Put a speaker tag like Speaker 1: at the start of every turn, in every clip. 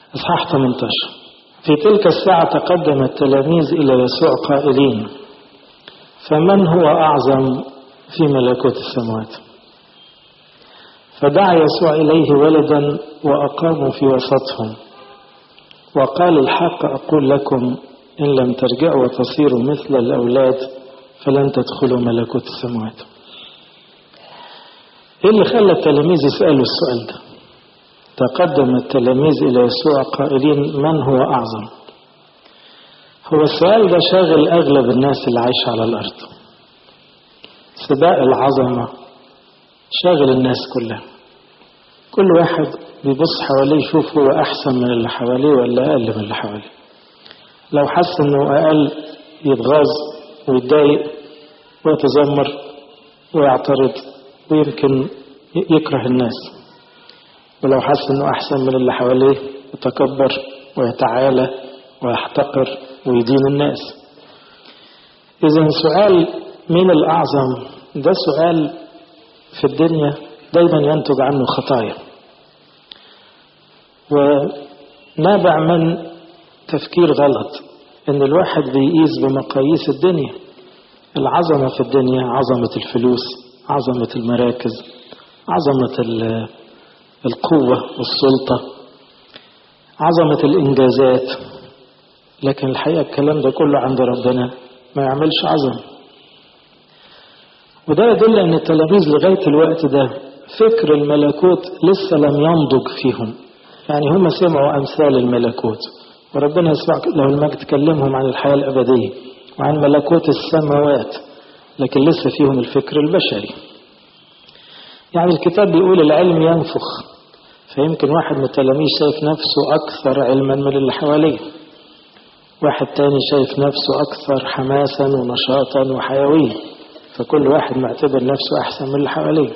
Speaker 1: إصحاح 18 في تلك الساعة تقدم التلاميذ إلى يسوع قائلين فمن هو أعظم في ملكوت السماوات فدعا يسوع إليه ولدا وأقاموا في وسطهم وقال الحق أقول لكم إن لم ترجعوا وتصيروا مثل الأولاد فلن تدخلوا ملكوت السماوات إيه اللي خلى التلاميذ يسألوا السؤال ده تقدم التلاميذ إلى يسوع قائلين من هو أعظم هو السؤال ده شاغل أغلب الناس اللي عايشة على الأرض سباق العظمة شاغل الناس كلها كل واحد بيبص حواليه يشوف هو أحسن من اللي حواليه ولا أقل من اللي حواليه لو حس إنه أقل يتغاظ ويتضايق ويتذمر ويعترض ويمكن يكره الناس ولو حس إنه أحسن من اللي حواليه يتكبر ويتعالى ويحتقر ويدين الناس إذا سؤال مين الأعظم ده سؤال في الدنيا دايما ينتج عنه خطايا ونابع من تفكير غلط ان الواحد بيقيس بمقاييس الدنيا العظمة في الدنيا عظمة الفلوس عظمة المراكز عظمة القوة والسلطة عظمة الإنجازات لكن الحقيقة الكلام ده كله عند ربنا ما يعملش عظمة وده يدل ان التلاميذ لغايه الوقت ده فكر الملكوت لسه لم ينضج فيهم يعني هم سمعوا امثال الملكوت وربنا يسمع له المجد كلمهم عن الحياه الابديه وعن ملكوت السماوات لكن لسه فيهم الفكر البشري يعني الكتاب بيقول العلم ينفخ فيمكن واحد من التلاميذ شايف نفسه اكثر علما من اللي حواليه واحد تاني شايف نفسه اكثر حماسا ونشاطا وحيويه فكل واحد معتبر نفسه أحسن من اللي حواليه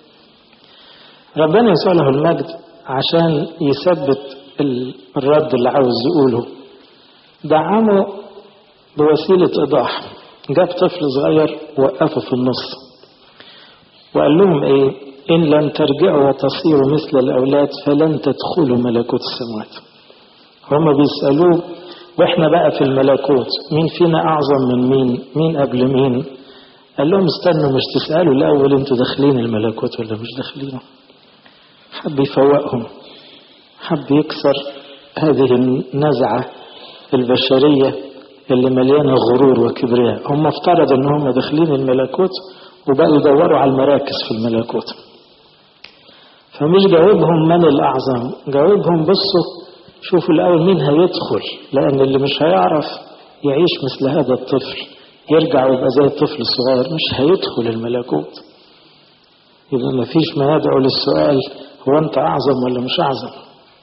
Speaker 1: ربنا يسوع له المجد عشان يثبت الرد اللي عاوز يقوله دعمه بوسيلة إيضاح جاب طفل صغير وقفه في النص وقال لهم إيه إن لم ترجعوا وتصيروا مثل الأولاد فلن تدخلوا ملكوت السماوات هم بيسألوه وإحنا بقى في الملكوت مين فينا أعظم من مين مين قبل مين قال لهم استنوا مش تسألوا الأول انتوا داخلين الملكوت ولا مش داخلينه حب يفوقهم حب يكسر هذه النزعة البشرية اللي مليانة غرور وكبرياء هم افترضوا ان هم داخلين الملكوت وبقوا يدوروا على المراكز في الملكوت فمش جاوبهم من الأعظم جاوبهم بصوا شوفوا الأول مين هيدخل لأن اللي مش هيعرف يعيش مثل هذا الطفل يرجع ويبقى زي الطفل الصغير مش هيدخل الملكوت يبقى ما فيش ما يدعو للسؤال هو أنت أعظم ولا مش أعظم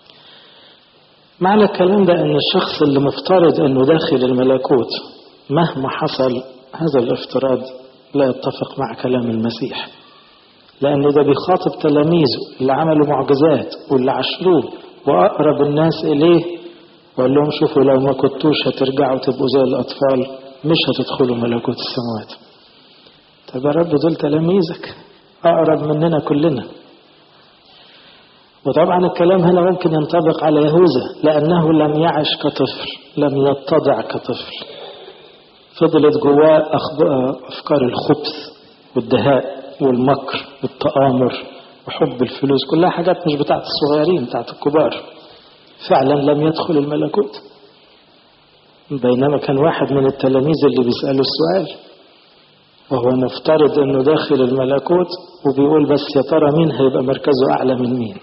Speaker 1: معنى الكلام ده أن الشخص اللي مفترض أنه داخل الملكوت مهما حصل هذا الافتراض لا يتفق مع كلام المسيح لأنه ده بيخاطب تلاميذه اللي عملوا معجزات واللي عشروه وأقرب الناس إليه وقال لهم شوفوا لو ما كنتوش هترجعوا تبقوا زي الأطفال مش هتدخلوا ملكوت السماوات طب يا رب دول تلاميذك أقرب مننا كلنا وطبعا الكلام هنا ممكن ينطبق على يهوذا لأنه لم يعش كطفل لم يتضع كطفل فضلت جواه أفكار الخبث والدهاء والمكر والتآمر وحب الفلوس كلها حاجات مش بتاعت الصغيرين بتاعت الكبار فعلا لم يدخل الملكوت بينما كان واحد من التلاميذ اللي بيسألوا السؤال وهو مفترض انه داخل الملكوت وبيقول بس يا ترى مين هيبقى مركزه اعلى من مين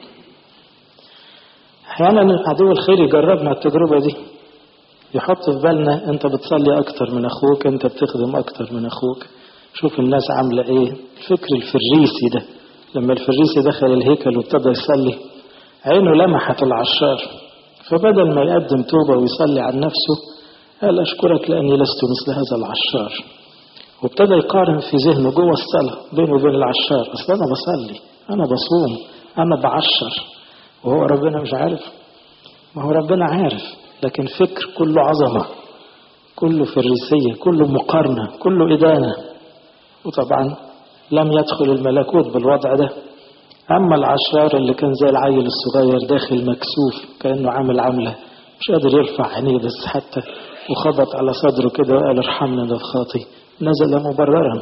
Speaker 1: احيانا عدو الخير يجربنا التجربة دي يحط في بالنا انت بتصلي اكتر من اخوك انت بتخدم اكتر من اخوك شوف الناس عاملة ايه الفكر الفريسي ده لما الفريسي دخل الهيكل وابتدى يصلي عينه لمحت العشار فبدل ما يقدم توبة ويصلي عن نفسه قال أشكرك لأني لست مثل هذا العشار وابتدى يقارن في ذهنه جوه الصلاة بينه وبين العشار أصل أنا بصلي أنا بصوم أنا بعشر وهو ربنا مش عارف ما هو ربنا عارف لكن فكر كله عظمة كله فريسية كله مقارنة كله إدانة وطبعا لم يدخل الملكوت بالوضع ده أما العشار اللي كان زي العيل الصغير داخل مكسوف كأنه عامل عملة مش قادر يرفع عينيه بس حتى وخبط على صدره كده وقال ارحمنا ده خاطي نزل مبررا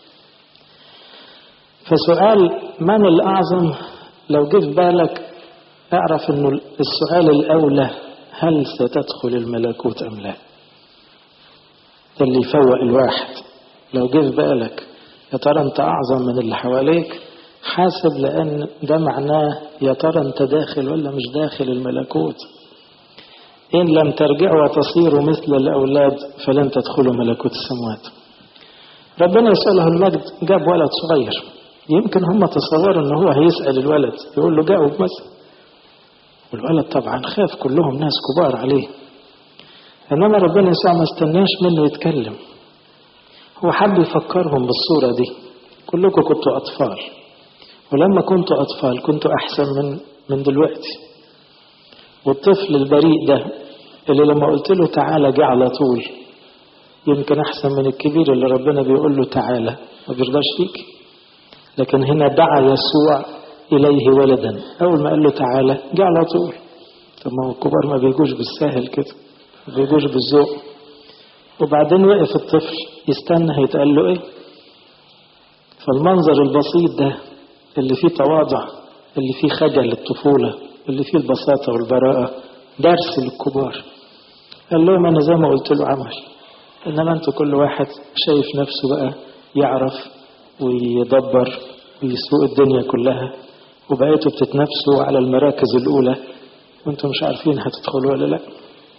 Speaker 1: فسؤال من الأعظم لو جه في بالك اعرف انه السؤال الأولى هل ستدخل الملكوت أم لا ده اللي يفوق الواحد لو جه في بالك يا ترى انت أعظم من اللي حواليك حاسب لأن ده معناه يا ترى انت داخل ولا مش داخل الملكوت إن لم ترجعوا وتصيروا مثل الأولاد فلن تدخلوا ملكوت السماوات ربنا يسأله المجد جاب ولد صغير يمكن هم تصوروا ان هو هيسأل الولد يقول له جاوب مثلا والولد طبعا خاف كلهم ناس كبار عليه انما ربنا يسوع ما استناش منه يتكلم هو حب يفكرهم بالصورة دي كلكم كنتوا أطفال ولما كنتوا أطفال كنتوا أحسن من من دلوقتي والطفل البريء ده اللي لما قلت له تعالى جه على طول يمكن أحسن من الكبير اللي ربنا بيقول له تعالى ما بيرضاش يجي لكن هنا دعا يسوع إليه ولدا أول ما قال له تعالى جه على طول طب ما هو الكبار ما بيجوش بالساهل كده ما بيجوش بالذوق وبعدين وقف الطفل يستنى هيتقال له ايه فالمنظر البسيط ده اللي فيه تواضع اللي فيه خجل الطفولة اللي فيه البساطة والبراءة درس للكبار قال لهم أنا زي ما قلت له عمل إنما أنتوا كل واحد شايف نفسه بقى يعرف ويدبر ويسوق الدنيا كلها وبقيتوا بتتنافسوا على المراكز الأولى وانتم مش عارفين هتدخلوا ولا لا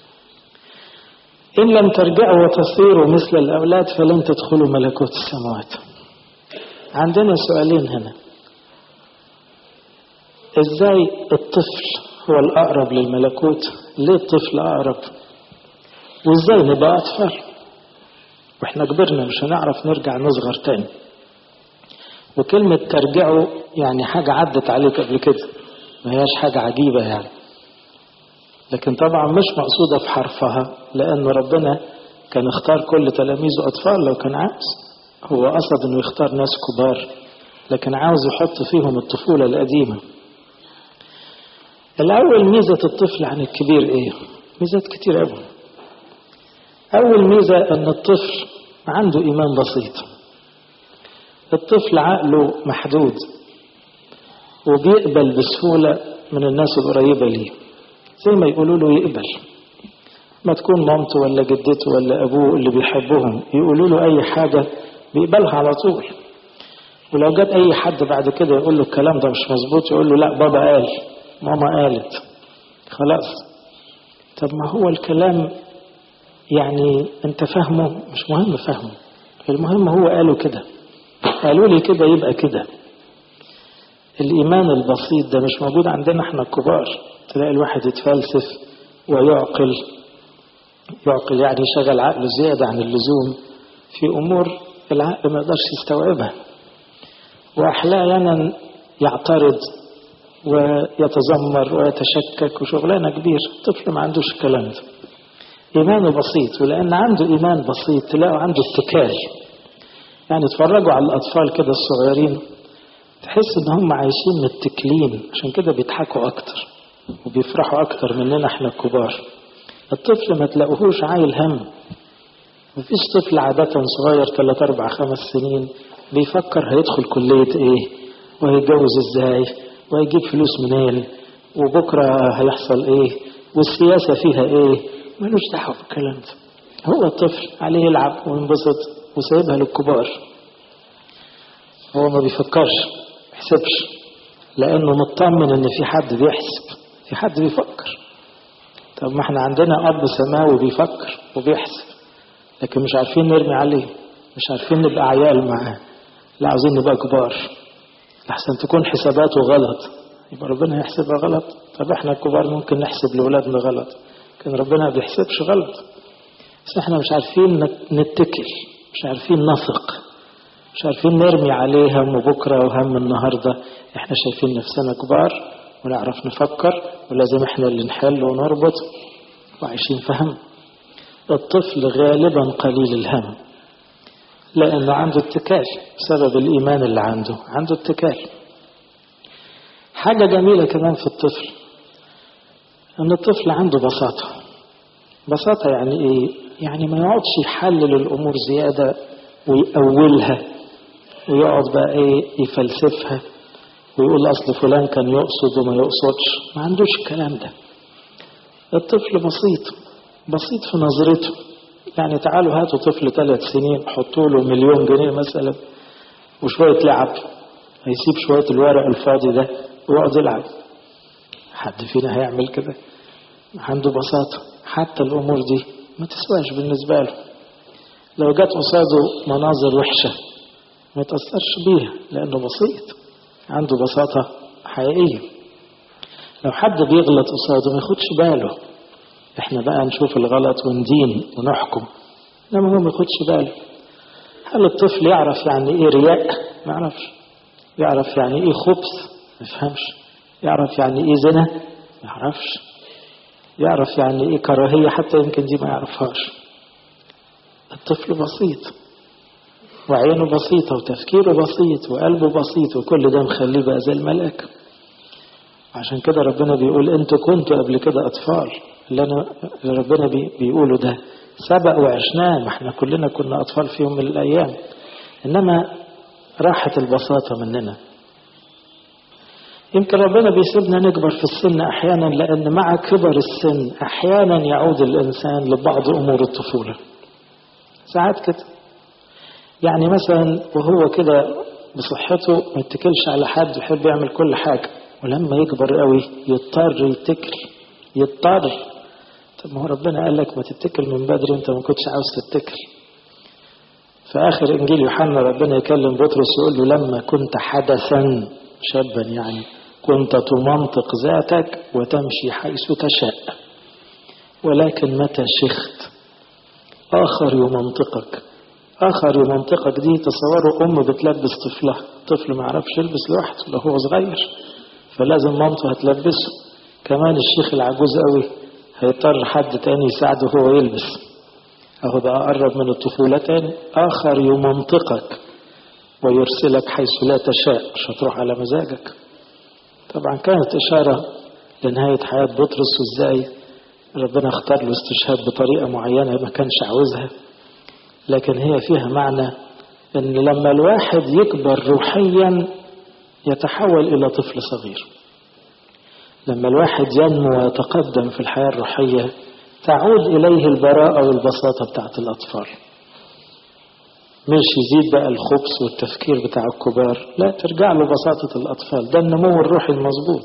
Speaker 1: إن لم ترجعوا وتصيروا مثل الأولاد فلن تدخلوا ملكوت السماوات عندنا سؤالين هنا إزاي الطفل هو الأقرب للملكوت ليه الطفل أقرب وإزاي نبقى أطفال وإحنا كبرنا مش هنعرف نرجع نصغر تاني وكلمة ترجعوا يعني حاجة عدت عليك قبل كده ما هياش حاجة عجيبة يعني لكن طبعا مش مقصودة في حرفها لأن ربنا كان اختار كل تلاميذه أطفال لو كان عاوز هو قصد أنه يختار ناس كبار لكن عاوز يحط فيهم الطفولة القديمة الأول ميزة الطفل عن الكبير إيه؟ ميزات كتير أوي أول ميزة أن الطفل عنده إيمان بسيط الطفل عقله محدود وبيقبل بسهولة من الناس القريبة ليه زي ما يقولوا له يقبل ما تكون مامته ولا جدته ولا أبوه اللي بيحبهم يقولوا له أي حاجة بيقبلها على طول ولو جت أي حد بعد كده يقول له الكلام ده مش مظبوط يقول له لا بابا قال ماما قالت خلاص طب ما هو الكلام يعني انت فاهمه مش مهم فهمه المهم هو قالوا كده قالوا لي كده يبقى كده الإيمان البسيط ده مش موجود عندنا احنا الكبار تلاقي الواحد يتفلسف ويعقل يعقل يعني يشغل عقله زيادة عن اللزوم في أمور العقل ما يقدرش يستوعبها وأحيانا يعترض ويتذمر ويتشكك وشغلانة كبير الطفل ما عندوش الكلام ده إيمانه بسيط ولأن عنده إيمان بسيط تلاقوا عنده اتكال يعني اتفرجوا على الأطفال كده الصغيرين تحس إن هم عايشين متكلين عشان كده بيضحكوا أكتر وبيفرحوا أكتر مننا إحنا الكبار الطفل ما تلاقوهوش عايل هم مفيش طفل عادة صغير 3 4 5 سنين بيفكر هيدخل كلية إيه وهيتجوز إزاي وهيجيب فلوس منين وبكرة هيحصل إيه والسياسة فيها إيه ملوش دعوة بالكلام ده هو الطفل عليه يلعب وينبسط وسايبها للكبار هو ما بيفكرش ما بيحسبش لأنه مطمن إن في حد بيحسب في حد بيفكر طب ما احنا عندنا أب سماوي بيفكر وبيحسب لكن مش عارفين نرمي عليه مش عارفين نبقى عيال معاه لا عاوزين نبقى كبار لحسن تكون حساباته غلط يبقى ربنا يحسبها غلط طب احنا الكبار ممكن نحسب لأولادنا غلط لكن ربنا ما بيحسبش غلط بس احنا مش عارفين نتكل مش عارفين نثق مش عارفين نرمي عليه هم بكرة وهم النهاردة احنا شايفين نفسنا كبار ونعرف نفكر ولازم احنا اللي نحل ونربط وعايشين في هم الطفل غالبا قليل الهم لأنه عنده اتكال بسبب الإيمان اللي عنده عنده اتكال حاجة جميلة كمان في الطفل أن الطفل عنده بساطة بساطة يعني إيه؟ يعني ما يقعدش يحلل الأمور زيادة ويأولها ويقعد بقى إيه يفلسفها ويقول أصل فلان كان يقصد وما يقصدش ما عندوش الكلام ده الطفل بسيط بسيط في نظرته يعني تعالوا هاتوا طفل ثلاث سنين حطوا له مليون جنيه مثلا وشوية لعب هيسيب شوية الورق الفاضي ده ويقعد يلعب حد فينا هيعمل كده عنده بساطة حتى الأمور دي ما تسواش بالنسبة له لو جت قصاده مناظر وحشة ما يتأثرش بيها لأنه بسيط عنده بساطة حقيقية لو حد بيغلط قصاده ما ياخدش باله احنا بقى نشوف الغلط وندين ونحكم انما هو ما ياخدش باله هل الطفل يعرف يعني ايه رياء ما يعرفش يعرف يعني ايه خبث ما يفهمش يعرف يعني ايه زنا ما يعرفش يعرف يعني ايه كراهية حتى يمكن دي ما يعرفهاش الطفل بسيط وعينه بسيطة وتفكيره بسيط وقلبه بسيط وكل ده مخليه بقى زي الملائكة عشان كده ربنا بيقول انتوا كنتوا قبل كده اطفال اللي انا اللي ربنا بي بيقوله ده سبق وعشناه ما احنا كلنا كنا اطفال في يوم من الايام انما راحت البساطة مننا يمكن ربنا بيسيبنا نكبر في السن احيانا لان مع كبر السن احيانا يعود الانسان لبعض امور الطفولة ساعات كده يعني مثلا وهو كده بصحته ما يتكلش على حد يحب يعمل كل حاجة ولما يكبر قوي يضطر يتكل يضطر طب ما هو ربنا قال لك ما تتكل من بدري انت ما كنتش عاوز تتكل في اخر انجيل يوحنا ربنا يكلم بطرس يقول له لما كنت حدثا شابا يعني كنت تمنطق ذاتك وتمشي حيث تشاء ولكن متى شخت اخر يمنطقك اخر يمنطقك دي تصوروا ام بتلبس طفلها طفل ما يعرفش يلبس لوحده لو هو صغير فلازم مامته هتلبسه كمان الشيخ العجوز قوي هيضطر حد تاني يساعده هو يلبس اهو بقى قرب من الطفولة تاني اخر يمنطقك ويرسلك حيث لا تشاء مش هتروح على مزاجك طبعا كانت اشارة لنهاية حياة بطرس وازاي ربنا اختار له استشهاد بطريقة معينة ما كانش عاوزها لكن هي فيها معنى ان لما الواحد يكبر روحيا يتحول الى طفل صغير لما الواحد ينمو ويتقدم في الحياة الروحية تعود إليه البراءة والبساطة بتاعت الأطفال مش يزيد بقى الخبث والتفكير بتاع الكبار لا ترجع له بساطة الأطفال ده النمو الروحي المظبوط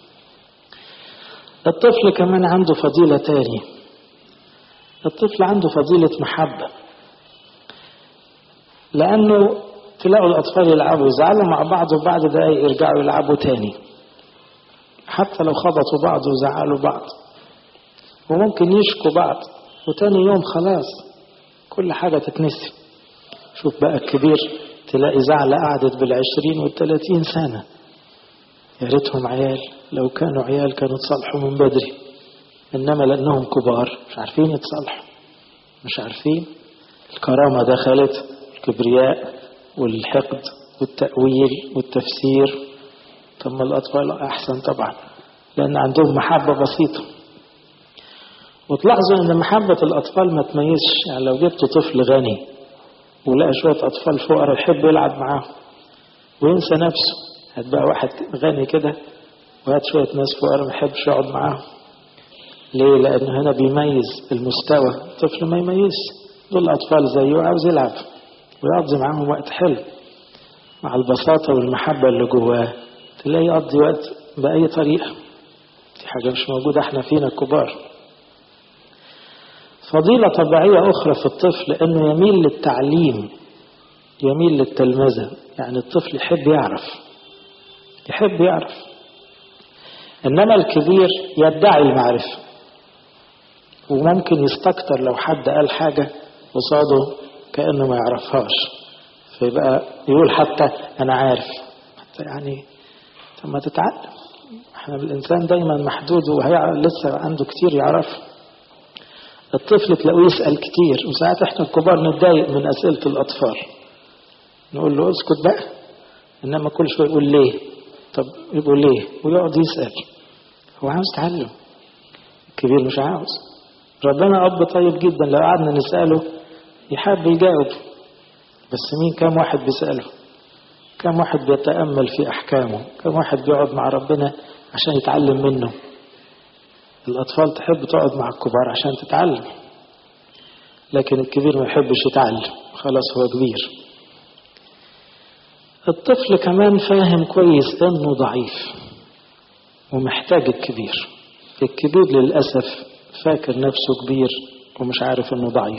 Speaker 1: الطفل كمان عنده فضيلة تاني الطفل عنده فضيلة محبة لأنه تلاقوا الأطفال يلعبوا يزعلوا مع بعض وبعد دقايق يرجعوا يلعبوا تاني حتى لو خبطوا بعض وزعلوا بعض وممكن يشكوا بعض وتاني يوم خلاص كل حاجة تتنسي شوف بقى الكبير تلاقي زعلة قعدت بالعشرين والتلاتين سنة يا ريتهم عيال لو كانوا عيال كانوا اتصالحوا من بدري إنما لأنهم كبار مش عارفين يتصالحوا مش عارفين الكرامة دخلت الكبرياء والحقد والتأويل والتفسير طب ما الأطفال أحسن طبعا لأن عندهم محبة بسيطة وتلاحظوا أن محبة الأطفال ما تميزش يعني لو جبت طفل غني ولقى شوية أطفال فقراء يحب يلعب معاهم وينسى نفسه هات بقى واحد غني كده وهات شوية ناس فقراء ما يحبش يقعد معاهم ليه؟ لأن هنا بيميز المستوى الطفل ما يميز دول أطفال زيه عاوز يلعب ويقضي معاهم وقت حلو مع البساطة والمحبة اللي جواه تلاقي يقضي وقت بأي طريقة دي حاجة مش موجودة احنا فينا الكبار فضيلة طبيعية أخرى في الطفل أنه يميل للتعليم يميل للتلمذة يعني الطفل يحب يعرف يحب يعرف إنما الكبير يدعي المعرفة وممكن يستكتر لو حد قال حاجة قصاده كأنه ما يعرفهاش فيبقى يقول حتى أنا عارف حتى يعني طب ما تتعلم احنا الإنسان دايما محدود وهي لسه عنده كتير يعرف الطفل تلاقيه يسأل كتير وساعات احنا الكبار نتضايق من أسئلة الأطفال نقول له اسكت بقى إنما كل شوية يقول ليه طب يقول ليه ويقعد يسأل هو عاوز يتعلم الكبير مش عاوز ربنا أب طيب جدا لو قعدنا نسأله يحب يجاوب بس مين كم واحد بيسأله كم واحد بيتأمل في أحكامه كم واحد بيقعد مع ربنا عشان يتعلم منه الأطفال تحب تقعد مع الكبار عشان تتعلم لكن الكبير ما يحبش يتعلم خلاص هو كبير الطفل كمان فاهم كويس انه ضعيف ومحتاج الكبير الكبير للأسف فاكر نفسه كبير ومش عارف انه ضعيف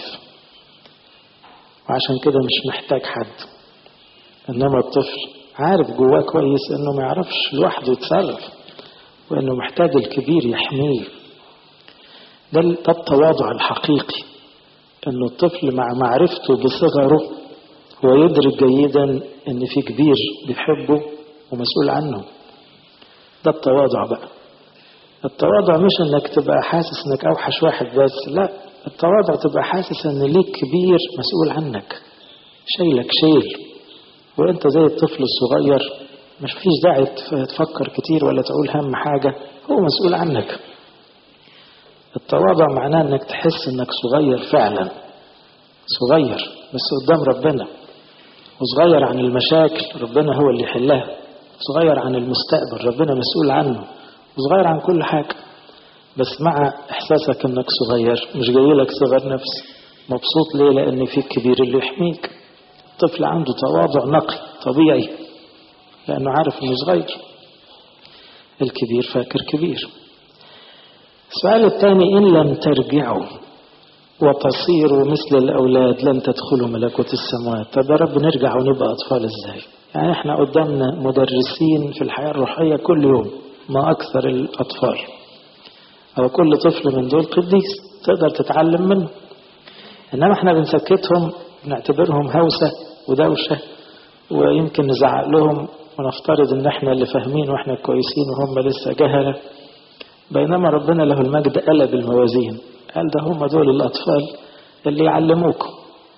Speaker 1: وعشان كده مش محتاج حد انما الطفل عارف جواه كويس انه ما يعرفش لوحده يتصرف وانه محتاج الكبير يحميه ده ده التواضع الحقيقي انه الطفل مع معرفته بصغره هو يدرك جيدا ان في كبير بيحبه ومسؤول عنه ده التواضع بقى التواضع مش انك تبقى حاسس انك اوحش واحد بس لا التواضع تبقى حاسس ان ليك كبير مسؤول عنك شايلك شيل وانت زي الطفل الصغير مش فيش داعي تفكر كتير ولا تقول هم حاجة هو مسؤول عنك التواضع معناه انك تحس انك صغير فعلا صغير بس قدام ربنا وصغير عن المشاكل ربنا هو اللي يحلها صغير عن المستقبل ربنا مسؤول عنه وصغير عن كل حاجة بس مع إحساسك إنك صغير مش جاي لك صغر نفس مبسوط ليه لأن في الكبير اللي يحميك الطفل عنده تواضع نقي طبيعي لأنه عارف إنه صغير الكبير فاكر كبير السؤال الثاني إن لم ترجعوا وتصيروا مثل الأولاد لن تدخلوا ملكوت السماوات طب يا رب نرجع ونبقى أطفال إزاي يعني إحنا قدامنا مدرسين في الحياة الروحية كل يوم ما أكثر الأطفال أو كل طفل من دول قديس تقدر تتعلم منه إنما إحنا بنسكتهم بنعتبرهم هوسة ودوشة ويمكن نزعق لهم ونفترض إن إحنا اللي فاهمين وإحنا كويسين وهم لسه جهلة بينما ربنا له المجد قلب الموازين قال ده هم دول الأطفال اللي يعلموكم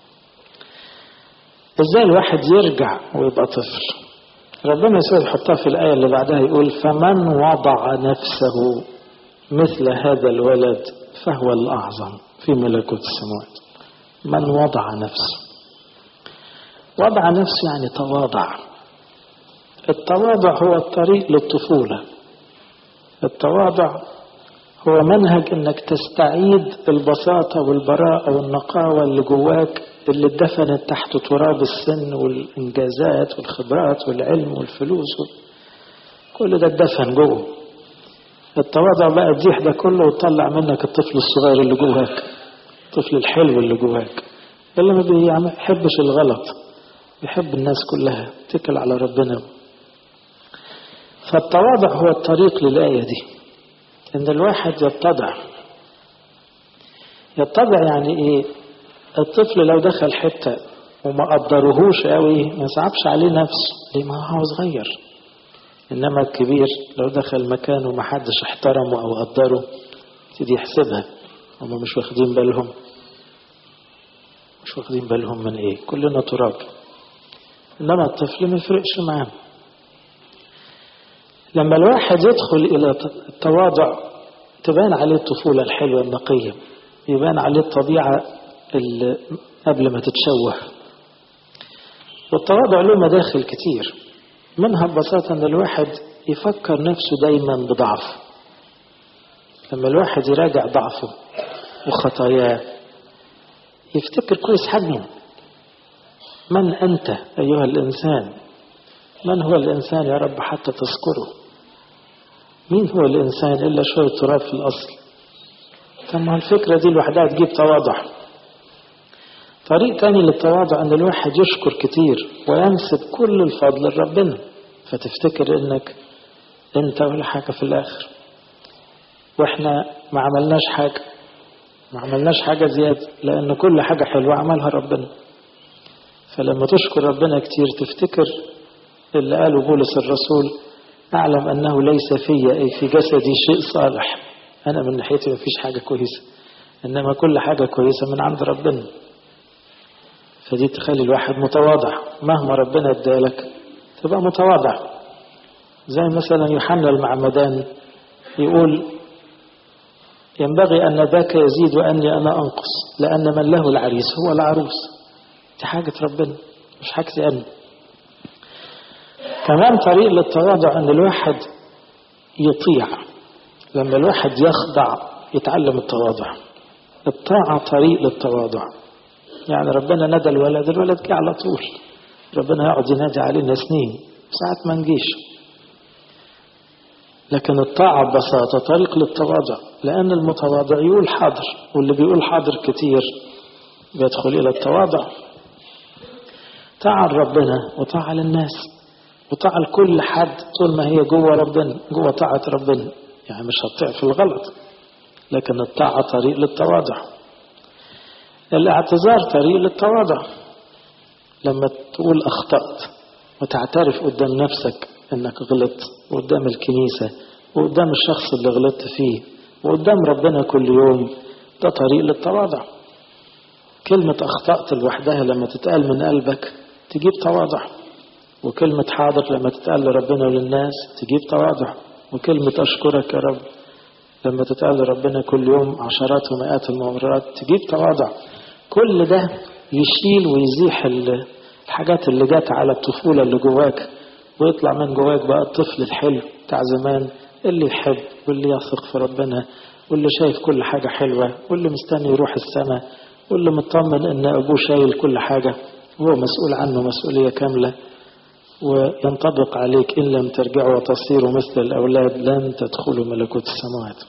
Speaker 1: إزاي الواحد يرجع ويبقى طفل ربنا يسوع يحطها في الآية اللي بعدها يقول فمن وضع نفسه مثل هذا الولد فهو الأعظم في ملكوت السماوات من وضع نفسه وضع نفسه يعني تواضع التواضع هو الطريق للطفولة التواضع هو منهج انك تستعيد البساطة والبراءة والنقاوة اللي جواك اللي اتدفنت تحت تراب السن والانجازات والخبرات والعلم والفلوس كل ده اتدفن جوه التواضع بقى تزيح ده كله وتطلع منك الطفل الصغير اللي جواك الطفل الحلو اللي جواك اللي ما بيحبش الغلط بيحب الناس كلها اتكل على ربنا فالتواضع هو الطريق للآية دي إن الواحد يتضع يتضع يعني إيه الطفل لو دخل حتة وما قدرهوش قوي ما يصعبش عليه نفسه ليه ما هو صغير إنما الكبير لو دخل مكان وما حدش احترمه أو قدره يبتدي يحسبها هم مش واخدين بالهم مش واخدين بالهم من إيه كلنا تراب إنما الطفل ما يفرقش معاه لما الواحد يدخل إلى التواضع تبان عليه الطفولة الحلوة النقية يبان عليه الطبيعة اللي قبل ما تتشوه والتواضع له مداخل كتير منها ببساطة أن الواحد يفكر نفسه دايما بضعفه لما الواحد يراجع ضعفه وخطاياه يفتكر كويس حجمه من أنت أيها الإنسان من هو الإنسان يا رب حتى تذكره مين هو الإنسان إلا شوية تراب في الأصل طب ما الفكرة دي لوحدها تجيب تواضع طريق تاني للتواضع أن الواحد يشكر كتير وينسب كل الفضل لربنا فتفتكر إنك أنت ولا حاجة في الآخر وإحنا ما عملناش حاجة ما عملناش حاجة زيادة لأن كل حاجة حلوة عملها ربنا فلما تشكر ربنا كتير تفتكر اللي قاله بولس الرسول أعلم أنه ليس في أي في جسدي شيء صالح أنا من ناحيتي ما فيش حاجة كويسة إنما كل حاجة كويسة من عند ربنا فدي تخلي الواحد متواضع مهما ربنا ادالك تبقى متواضع زي مثلا يوحنا المعمدان يقول ينبغي أن ذاك يزيد وأني أنا أنقص لأن من له العريس هو العروس دي حاجة ربنا مش حاجتي أنا كمان طريق للتواضع أن الواحد يطيع لما الواحد يخضع يتعلم التواضع الطاعة طريق للتواضع يعني ربنا ندى الولد الولد جه على طول ربنا يقعد ينادي علينا سنين ساعات ما نجيش لكن الطاعة ببساطة طريق للتواضع لأن المتواضع يقول حاضر واللي بيقول حاضر كتير بيدخل إلى التواضع طاعة لربنا وطاعة للناس وطاعة لكل حد طول ما هي جوه ربنا جوه طاعة ربنا يعني مش هتطيع في الغلط لكن الطاعة طريق للتواضع الاعتذار طريق للتواضع لما تقول أخطأت وتعترف قدام نفسك انك غلطت وقدام الكنيسة وقدام الشخص اللي غلطت فيه وقدام ربنا كل يوم ده طريق للتواضع كلمة أخطأت لوحدها لما تتقال من قلبك تجيب تواضع وكلمة حاضر لما تتقال لربنا وللناس تجيب تواضع وكلمة أشكرك يا رب لما تتقال لربنا كل يوم عشرات ومئات المرات تجيب تواضع كل ده يشيل ويزيح الحاجات اللي جت على الطفولة اللي جواك ويطلع من جواك بقى الطفل الحلو بتاع زمان اللي يحب واللي يثق في ربنا واللي شايف كل حاجة حلوة واللي مستني يروح السماء واللي مطمن ان ابوه شايل كل حاجة وهو مسؤول عنه مسؤولية كاملة وينطبق عليك إن لم ترجعوا وتصيروا مثل الأولاد لن تدخلوا ملكوت السماوات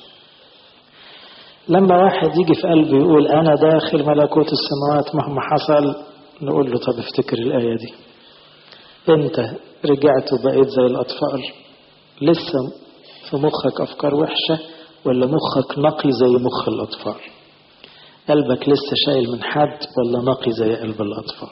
Speaker 1: لما واحد يجي في قلبه يقول أنا داخل ملكوت السماوات مهما حصل نقول له طب افتكر الآية دي أنت رجعت وبقيت زي الأطفال لسه في مخك أفكار وحشة ولا مخك نقي زي مخ الأطفال قلبك لسه شايل من حد ولا نقي زي قلب الأطفال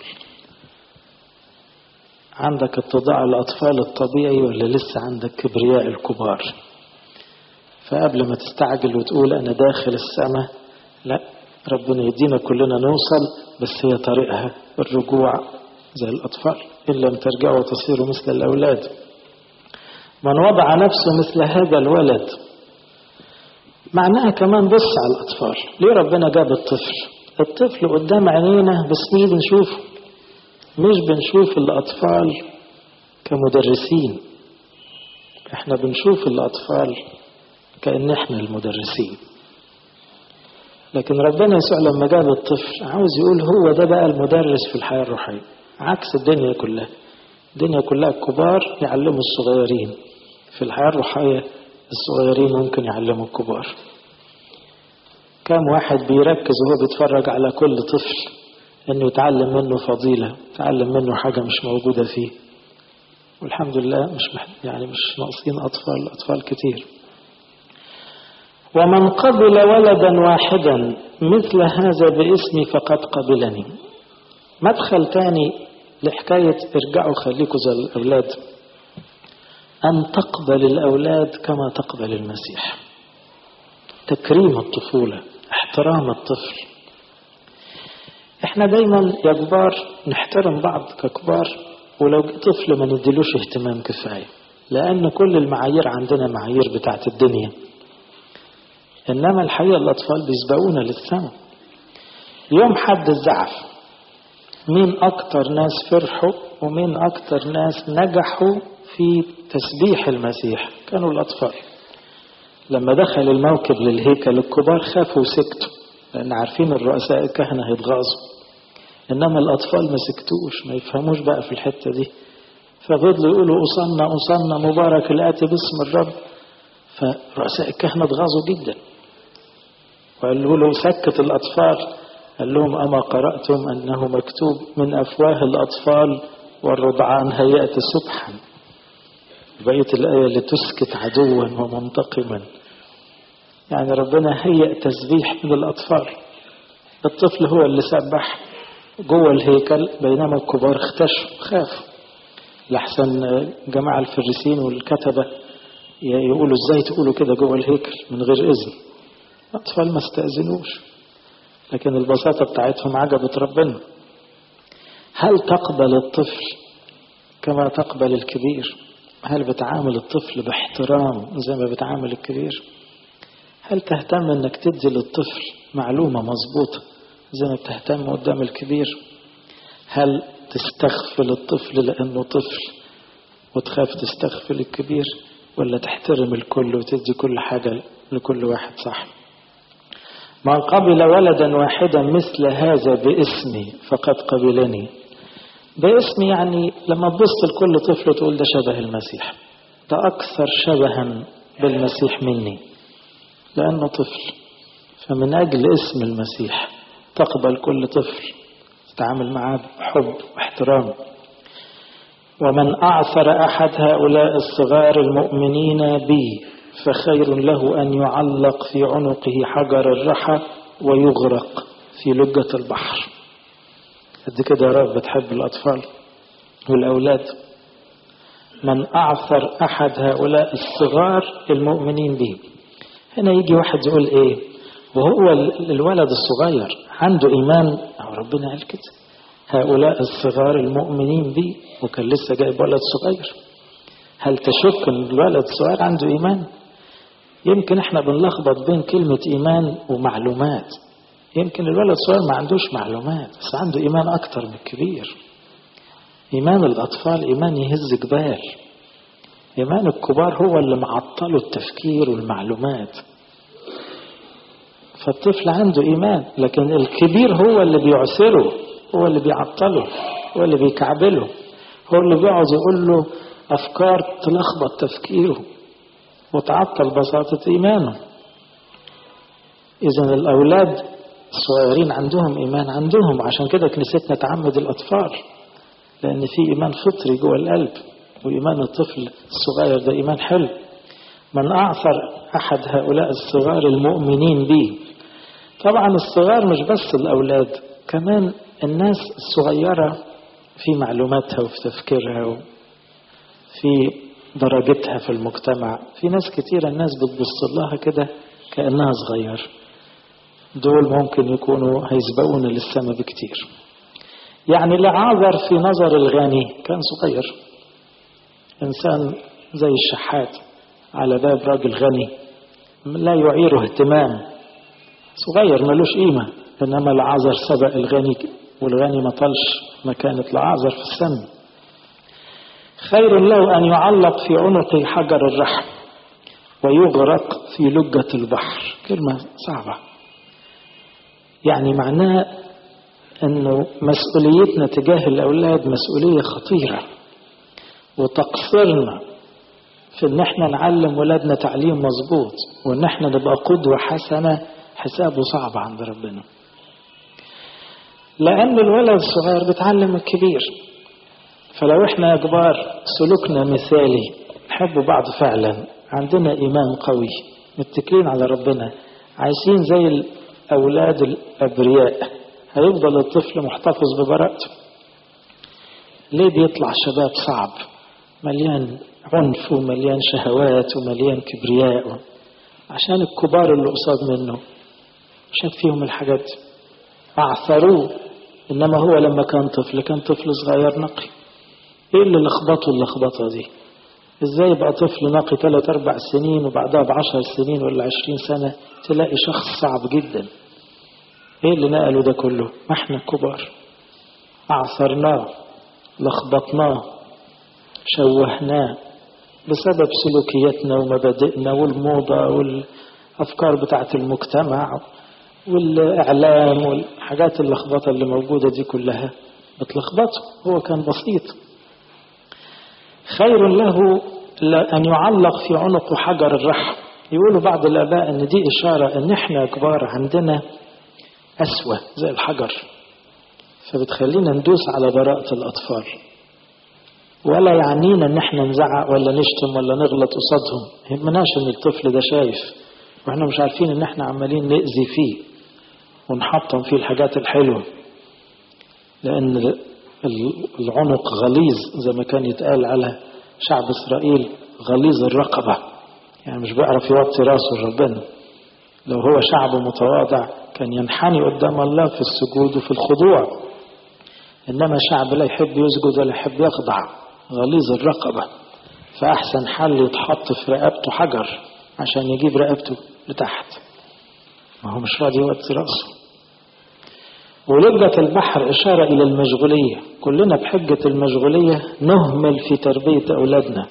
Speaker 1: عندك اتضاع الأطفال الطبيعي ولا لسه عندك كبرياء الكبار فقبل ما تستعجل وتقول أنا داخل السماء لا ربنا يدينا كلنا نوصل بس هي طريقها الرجوع زي الأطفال إن لم ترجعوا وتصيروا مثل الأولاد من وضع نفسه مثل هذا الولد معناها كمان بص على الأطفال ليه ربنا جاب الطفل الطفل قدام عينينا بس مش بنشوفه مش بنشوف الأطفال كمدرسين احنا بنشوف الأطفال كأن احنا المدرسين لكن ربنا يسوع لما جاب الطفل عاوز يقول هو ده بقى المدرس في الحياة الروحية عكس الدنيا كلها الدنيا كلها الكبار يعلموا الصغيرين في الحياة الروحية الصغيرين ممكن يعلموا الكبار كم واحد بيركز وهو بيتفرج على كل طفل انه يتعلم منه فضيلة يتعلم منه حاجة مش موجودة فيه والحمد لله مش مح... يعني مش ناقصين أطفال أطفال كتير ومن قبل ولدا واحدا مثل هذا باسمي فقد قبلني مدخل تاني لحكاية ارجعوا خليكوا زي الأولاد أن تقبل الأولاد كما تقبل المسيح تكريم الطفولة احترام الطفل احنا دايما يا كبار نحترم بعض ككبار ولو طفل ما نديلوش اهتمام كفاية لأن كل المعايير عندنا معايير بتاعت الدنيا إنما الحقيقة الأطفال بيسبقونا للسماء يوم حد الزعف مين أكتر ناس فرحوا ومين أكتر ناس نجحوا في تسبيح المسيح كانوا الأطفال لما دخل الموكب للهيكل الكبار خافوا وسكتوا لأن عارفين الرؤساء الكهنة هيتغاظوا إنما الأطفال ما سكتوش ما يفهموش بقى في الحتة دي ففضلوا يقولوا أصلنا أصلنا مبارك الآتي باسم الرب فرؤساء الكهنة اتغاظوا جدا وقالوا له سكت الأطفال قال لهم أما قرأتم أنه مكتوب من أفواه الأطفال والرضعان هيأت سبحا بقية الآية لتسكت عدوا ومنتقما يعني ربنا هيأ تسبيح من الأطفال الطفل هو اللي سبح جوه الهيكل بينما الكبار اختشوا خافوا لحسن جماعة الفريسين والكتبة يقولوا ازاي تقولوا كده جوه الهيكل من غير إذن الأطفال ما استأذنوش لكن البساطة بتاعتهم عجبت ربنا هل تقبل الطفل كما تقبل الكبير هل بتعامل الطفل باحترام زي ما بتعامل الكبير هل تهتم انك تدي للطفل معلومة مظبوطة زي ما بتهتم قدام الكبير هل تستغفل الطفل لانه طفل وتخاف تستغفل الكبير ولا تحترم الكل وتدي كل حاجة لكل واحد صح من قبل ولدا واحدا مثل هذا باسمي فقد قبلني باسم يعني لما تبص لكل طفل تقول ده شبه المسيح ده أكثر شبها بالمسيح مني لأنه طفل فمن أجل اسم المسيح تقبل كل طفل تتعامل معاه بحب واحترام ومن أعثر أحد هؤلاء الصغار المؤمنين بي فخير له أن يعلق في عنقه حجر الرحى ويغرق في لجة البحر قد كده يا رب بتحب الأطفال والأولاد من أعثر أحد هؤلاء الصغار المؤمنين به هنا يجي واحد يقول إيه وهو الولد الصغير عنده إيمان أو ربنا قال كده هؤلاء الصغار المؤمنين بي وكان لسه جايب ولد صغير هل تشك ان الولد الصغير عنده ايمان يمكن احنا بنلخبط بين كلمة ايمان ومعلومات يمكن الولد الصغير ما عندوش معلومات بس عنده ايمان اكتر من الكبير ايمان الاطفال ايمان يهز جبال ايمان الكبار هو اللي معطله التفكير والمعلومات فالطفل عنده ايمان لكن الكبير هو اللي بيعسره هو اللي بيعطله هو اللي بيكعبله هو اللي بيقعد يقول له أفكار تلخبط تفكيره وتعطل بساطة إيمانه إذا الأولاد الصغيرين عندهم إيمان عندهم عشان كده كنيستنا تعمد الأطفال لأن في إيمان فطري جوه القلب وإيمان الطفل الصغير ده إيمان حلو من أعثر أحد هؤلاء الصغار المؤمنين به طبعا الصغار مش بس الأولاد كمان الناس الصغيرة في معلوماتها وفي تفكيرها وفي درجتها في المجتمع في ناس كتيرة الناس بتبص لها كده كأنها صغير دول ممكن يكونوا هيسبقونا للسماء بكتير يعني لعاذر في نظر الغني كان صغير إنسان زي الشحات على باب راجل غني لا يعيره اهتمام صغير ملوش قيمة إنما العذر سبق الغني والغني ما طلش مكانة العذر في السم خير له أن يعلق في عنقه حجر الرحم ويغرق في لجة البحر كلمة صعبة يعني معناه أنه مسؤوليتنا تجاه الأولاد مسؤولية خطيرة وتقصيرنا في أن احنا نعلم ولادنا تعليم مظبوط وأن احنا نبقى قدوة حسنة حسابه صعب عند ربنا لأن الولد الصغير بيتعلم الكبير فلو احنا يا كبار سلوكنا مثالي نحب بعض فعلا عندنا إيمان قوي متكلين على ربنا عايشين زي الأولاد الأبرياء هيفضل الطفل محتفظ ببراءته ليه بيطلع شباب صعب مليان عنف ومليان شهوات ومليان كبرياء عشان الكبار اللي قصاد منه شاف فيهم الحاجات دي أعثروه إنما هو لما كان طفل كان طفل صغير نقي إيه اللي لخبطه اللخبطة دي إزاي يبقى طفل نقي ثلاث أربع سنين وبعدها بعشر سنين ولا عشرين سنة تلاقي شخص صعب جدا إيه اللي نقله ده كله ما إحنا الكبار أعثرناه لخبطناه شوهناه بسبب سلوكياتنا ومبادئنا والموضة والأفكار بتاعت المجتمع والإعلام والحاجات اللخبطة اللي موجودة دي كلها بتلخبطه هو كان بسيط خير له أن يعلق في عنقه حجر الرحم يقولوا بعض الآباء أن دي إشارة أن إحنا كبار عندنا أسوة زي الحجر فبتخلينا ندوس على براءة الأطفال ولا يعنينا ان احنا نزعق ولا نشتم ولا نغلط قصادهم يهمناش ان الطفل ده شايف واحنا مش عارفين ان احنا عمالين نأذي فيه ونحطم فيه الحاجات الحلوة لان العنق غليظ زي ما كان يتقال على شعب اسرائيل غليظ الرقبة يعني مش بيعرف يوطي راسه لربنا لو هو شعب متواضع كان ينحني قدام الله في السجود وفي الخضوع انما شعب لا يحب يسجد ولا يحب يخضع غليظ الرقبة فأحسن حل يتحط في رقبته حجر عشان يجيب رقبته لتحت ما هو مش راضي يوطي رأسه ولجة البحر إشارة إلى المشغولية كلنا بحجة المشغولية نهمل في تربية أولادنا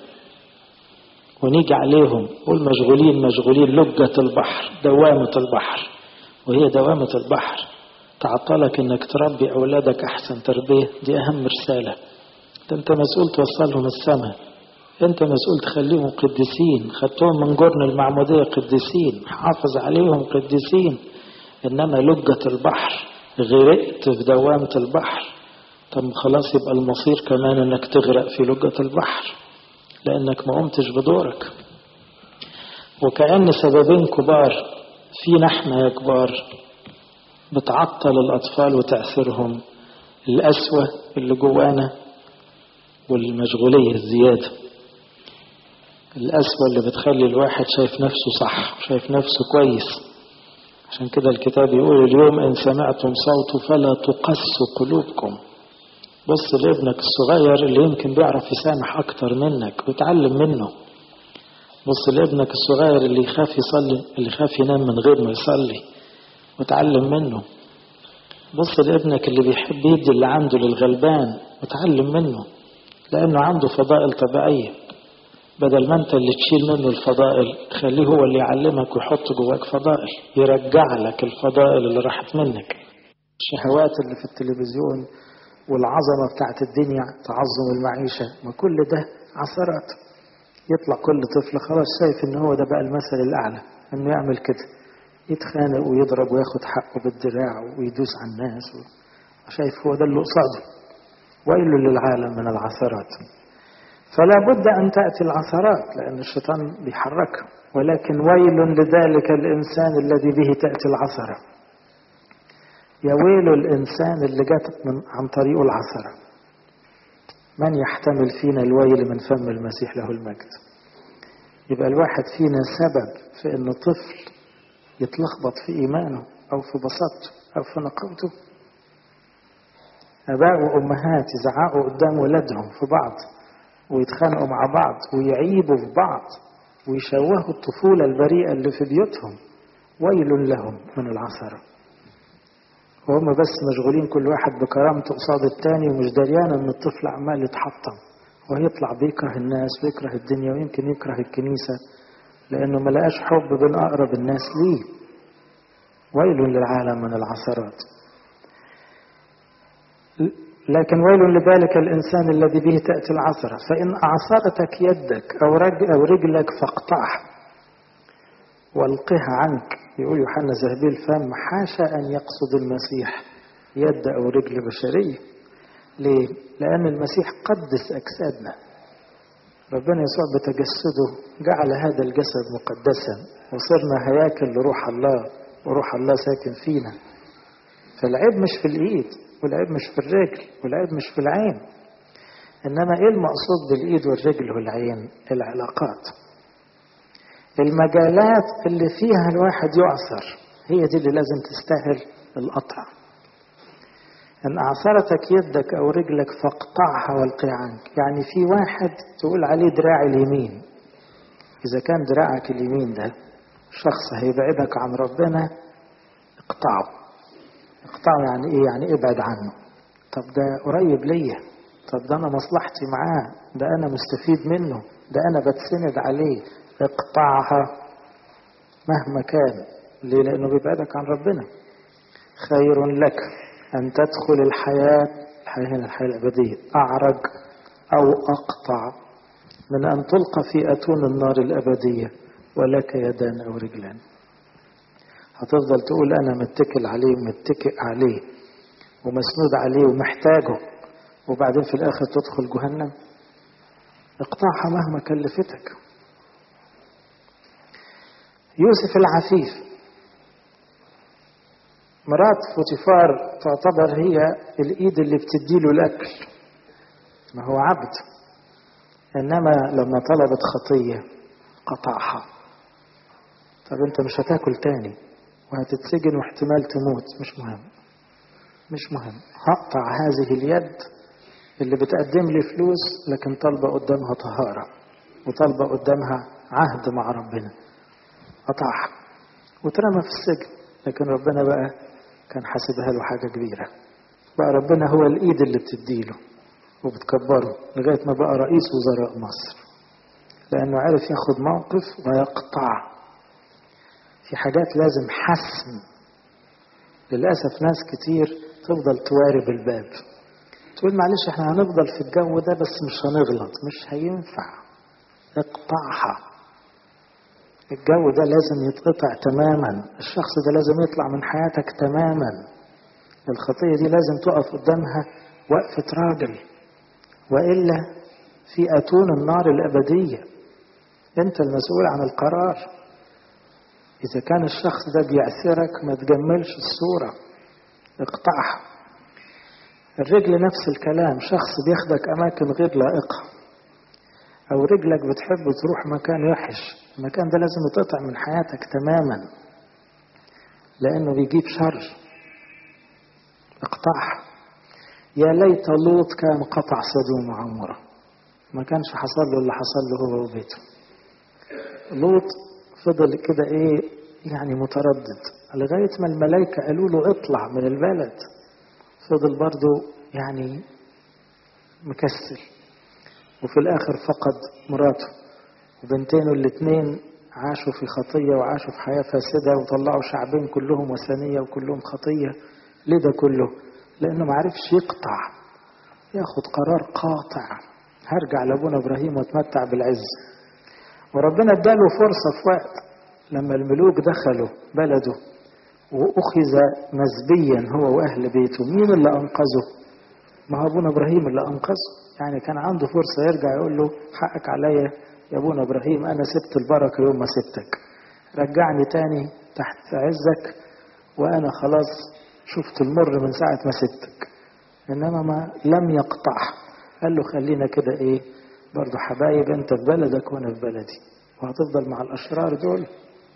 Speaker 1: ونيجي عليهم قول مشغولين مشغولين لجة البحر دوامة البحر وهي دوامة البحر تعطلك انك تربي اولادك احسن تربية دي اهم رسالة ده انت مسؤول توصلهم السماء انت مسؤول تخليهم قديسين خدتهم من جرن المعمودية قديسين حافظ عليهم قديسين انما لجة البحر غرقت في دوامة البحر طب خلاص يبقى المصير كمان انك تغرق في لجة البحر لانك ما قمتش بدورك وكأن سببين كبار في نحن يا كبار بتعطل الأطفال وتأثيرهم القسوة اللي جوانا والمشغولية الزيادة القسوة اللي بتخلي الواحد شايف نفسه صح شايف نفسه كويس عشان كده الكتاب يقول اليوم إن سمعتم صوته فلا تقسوا قلوبكم بص لابنك الصغير اللي يمكن بيعرف يسامح أكتر منك وتعلم منه بص لابنك الصغير اللي يخاف يصلي اللي يخاف ينام من غير ما يصلي وتعلم منه بص لابنك اللي بيحب يدي اللي عنده للغلبان وتعلم منه لأنه عنده فضائل طبيعية بدل ما انت اللي تشيل منه الفضائل خليه هو اللي يعلمك ويحط جواك فضائل يرجع لك الفضائل اللي راحت منك الشهوات اللي في التلفزيون والعظمة بتاعت الدنيا تعظم المعيشة ما كل ده عثرات يطلع كل طفل خلاص شايف ان هو ده بقى المثل الاعلى انه يعمل كده يتخانق ويضرب وياخد حقه بالدراع ويدوس على الناس وشايف هو ده اللي قصاده ويل للعالم من العثرات فلا بد أن تأتي العثرات لأن الشيطان بيحركها ولكن ويل لذلك الإنسان الذي به تأتي العثرة يا ويل الإنسان اللي جات من عن طريقه العثرة من يحتمل فينا الويل من فم المسيح له المجد يبقى الواحد فينا سبب في أن طفل يتلخبط في إيمانه أو في بساطته أو في نقاوته آباء وأمهات يزعقوا قدام ولادهم في بعض ويتخانقوا مع بعض ويعيبوا في بعض ويشوهوا الطفولة البريئة اللي في بيوتهم ويل لهم من العثرة وهم بس مشغولين كل واحد بكرامته قصاد التاني ومش دريان ان الطفل عمال يتحطم ويطلع بيكره الناس ويكره الدنيا ويمكن يكره الكنيسة لأنه ما لقاش حب بين أقرب الناس ليه ويل للعالم من العثرات لكن ويل لذلك الإنسان الذي به تأتي العثرة فإن أعصرتك يدك أو, رج أو رجلك فاقطعها والقها عنك يقول يوحنا زهبيل الفم حاشا أن يقصد المسيح يد أو رجل بشرية ليه؟ لأن المسيح قدس أجسادنا ربنا يسوع بتجسده جعل هذا الجسد مقدسا وصرنا هياكل لروح الله وروح الله ساكن فينا فالعيب مش في الإيد والعيب مش في الرجل والعيب مش في العين إنما إيه المقصود بالإيد والرجل والعين العلاقات المجالات اللي فيها الواحد يعصر هي دي اللي لازم تستاهل القطع إن أعصرتك يدك أو رجلك فاقطعها والقي عنك يعني في واحد تقول عليه دراع اليمين إذا كان دراعك اليمين ده شخص هيبعدك عن ربنا اقطعه اقطعه يعني ايه يعني ابعد عنه طب ده قريب ليا طب ده انا مصلحتي معاه ده انا مستفيد منه ده انا بتسند عليه اقطعها مهما كان ليه لانه بيبعدك عن ربنا خير لك ان تدخل الحياة الحياة هنا الحياة الابدية اعرج او اقطع من ان تلقى في اتون النار الابدية ولك يدان او رجلان هتفضل تقول انا متكل عليه ومتكئ عليه ومسنود عليه ومحتاجه وبعدين في الاخر تدخل جهنم اقطعها مهما كلفتك يوسف العفيف مرات فوتيفار تعتبر هي الايد اللي بتديله الاكل ما هو عبد انما لما طلبت خطيه قطعها طب انت مش هتاكل تاني وهتتسجن واحتمال تموت مش مهم مش مهم هقطع هذه اليد اللي بتقدم لي فلوس لكن طالبة قدامها طهارة وطالبة قدامها عهد مع ربنا قطعها واترمى في السجن لكن ربنا بقى كان حاسبها له حاجة كبيرة بقى ربنا هو الإيد اللي بتديله وبتكبره لغاية ما بقى رئيس وزراء مصر لأنه عرف ياخد موقف ويقطع في حاجات لازم حسم للأسف ناس كتير تفضل توارب الباب تقول معلش احنا هنفضل في الجو ده بس مش هنغلط مش هينفع اقطعها الجو ده لازم يتقطع تماما الشخص ده لازم يطلع من حياتك تماما الخطية دي لازم تقف قدامها وقفة راجل وإلا في أتون النار الأبدية أنت المسؤول عن القرار إذا كان الشخص ده بيعثرك ما تجملش الصورة اقطعها الرجل نفس الكلام شخص بياخدك أماكن غير لائقة أو رجلك بتحب تروح مكان وحش المكان ده لازم يتقطع من حياتك تماما لأنه بيجيب شر اقطعها يا ليت لوط كان قطع سدوم وعمره ما كانش حصل له اللي حصل له هو وبيته لوط فضل كده ايه يعني متردد لغاية ما الملائكة قالوا له اطلع من البلد فضل برضه يعني مكسل وفي الآخر فقد مراته وبنتينه الاثنين عاشوا في خطية وعاشوا في حياة فاسدة وطلعوا شعبين كلهم وثنية وكلهم خطية ليه ده كله؟ لأنه ما عرفش يقطع ياخد قرار قاطع هرجع لأبونا إبراهيم واتمتع بالعز وربنا اداله فرصة في وقت لما الملوك دخلوا بلده وأخذ مسبيا هو وأهل بيته مين اللي أنقذه؟ ما هو أبونا إبراهيم اللي أنقذه يعني كان عنده فرصة يرجع يقول له حقك عليا يا أبونا إبراهيم أنا سبت البركة يوم ما سبتك رجعني تاني تحت عزك وأنا خلاص شفت المر من ساعة ما سبتك إنما ما لم يقطع قال له خلينا كده إيه برضه حبايب أنت في بلدك وأنا في بلدي وهتفضل مع الأشرار دول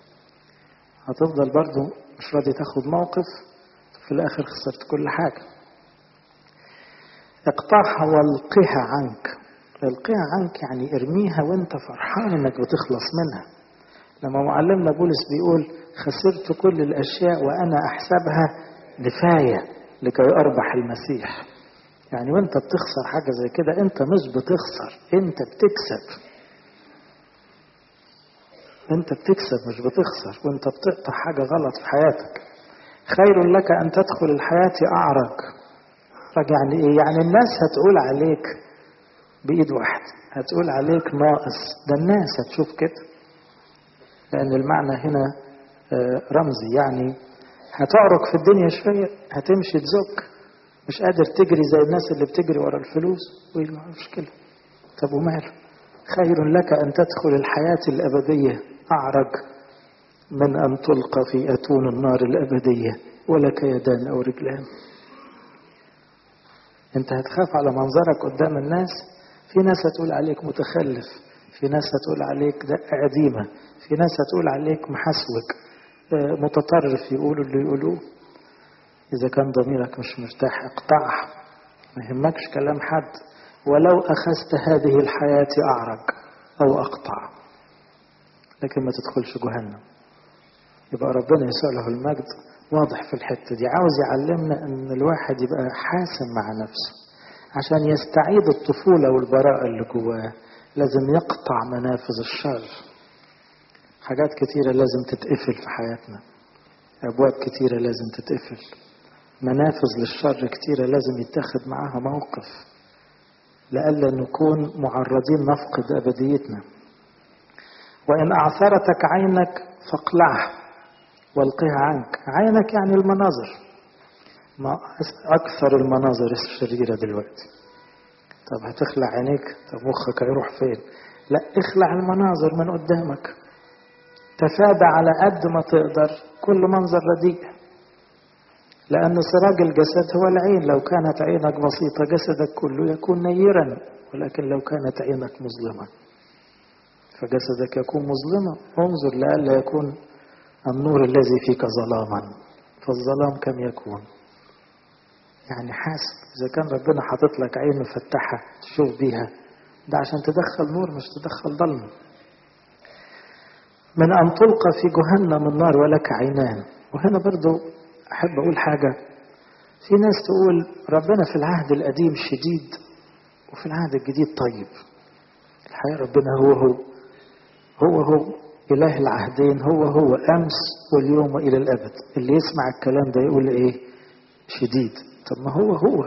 Speaker 1: هتفضل برضه مش راضي تاخد موقف في الآخر خسرت كل حاجة اقطعها والقها عنك القها عنك يعني ارميها وانت فرحان انك بتخلص منها لما معلمنا بولس بيقول خسرت كل الاشياء وانا احسبها نفايه لكي اربح المسيح يعني وانت بتخسر حاجه زي كده انت مش بتخسر انت بتكسب انت بتكسب مش بتخسر وانت بتقطع حاجه غلط في حياتك خير لك ان تدخل الحياه اعرج يعني ايه يعني الناس هتقول عليك بايد واحده هتقول عليك ناقص ده الناس هتشوف كده لان المعنى هنا رمزي يعني هتعرج في الدنيا شويه هتمشي تزك مش قادر تجري زي الناس اللي بتجري ورا الفلوس وايه المشكله طب وماله خير لك ان تدخل الحياه الابديه اعرج من ان تلقى في اتون النار الابديه ولك يدان او رجلان انت هتخاف على منظرك قدام الناس في ناس هتقول عليك متخلف في ناس هتقول عليك دقة قديمة في ناس هتقول عليك محسوك متطرف يقولوا اللي يقولوه إذا كان ضميرك مش مرتاح اقطعها ما يهمكش كلام حد ولو أخذت هذه الحياة أعرج أو أقطع لكن ما تدخلش جهنم يبقى ربنا يسوع له المجد واضح في الحتة دي عاوز يعلمنا ان الواحد يبقى حاسم مع نفسه عشان يستعيد الطفولة والبراءة اللي جواه لازم يقطع منافذ الشر حاجات كتيرة لازم تتقفل في حياتنا أبواب كتيرة لازم تتقفل منافذ للشر كتيرة لازم يتخذ معاها موقف لئلا نكون معرضين نفقد أبديتنا وإن أعثرتك عينك فاقلعها والقها عنك عينك يعني المناظر ما أكثر المناظر الشريرة دلوقتي طب هتخلع عينيك طب مخك هيروح فين لا اخلع المناظر من قدامك تفادى على قد ما تقدر كل منظر رديء لأن سراج الجسد هو العين لو كانت عينك بسيطة جسدك كله يكون نيرا ولكن لو كانت عينك مظلمة فجسدك يكون مظلمة انظر لئلا يكون النور الذي فيك ظلاما فالظلام كم يكون يعني حاسب إذا كان ربنا حاطط لك عين مفتحة تشوف بيها ده عشان تدخل نور مش تدخل ظلمة من أن تلقى في جهنم النار ولك عينان وهنا برضو أحب أقول حاجة في ناس تقول ربنا في العهد القديم شديد وفي العهد الجديد طيب الحقيقة ربنا هو هو هو هو إله العهدين هو هو أمس واليوم وإلى الأبد اللي يسمع الكلام ده يقول إيه شديد طب ما هو هو